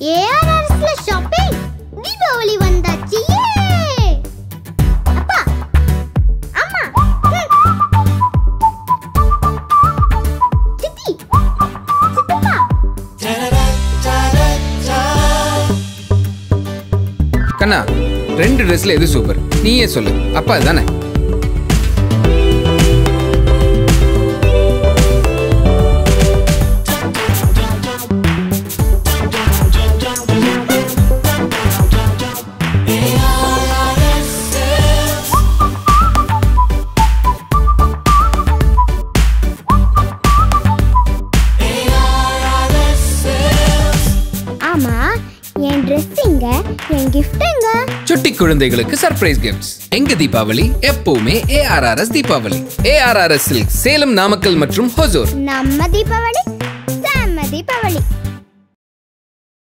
ஏஆர்ஆர்ஸ்ல shopping Deepavali வந்தாச்சு யே! அப்பா அம்மா ஹம். சித்தி சித்தப்பா கண்ணா ரெண்டு ட்ரெஸ்ல எது சூப்பர் நீயே சொல்லு அப்பா தானே ஆமா என் ட்ரெஸ் எங்க என் கிஃப்ட் எங்க சுட்டி குழந்தைகளுக்கு சர்ப்ரைஸ் கிஃப்ட்ஸ் எங்க தீபாவளி எப்பவுமே ARRS Deepavali ARRS silk Salem Namakkal மற்றும் ஹொசூர் நம்ம தீபாவளி செம்ம தீபாவளி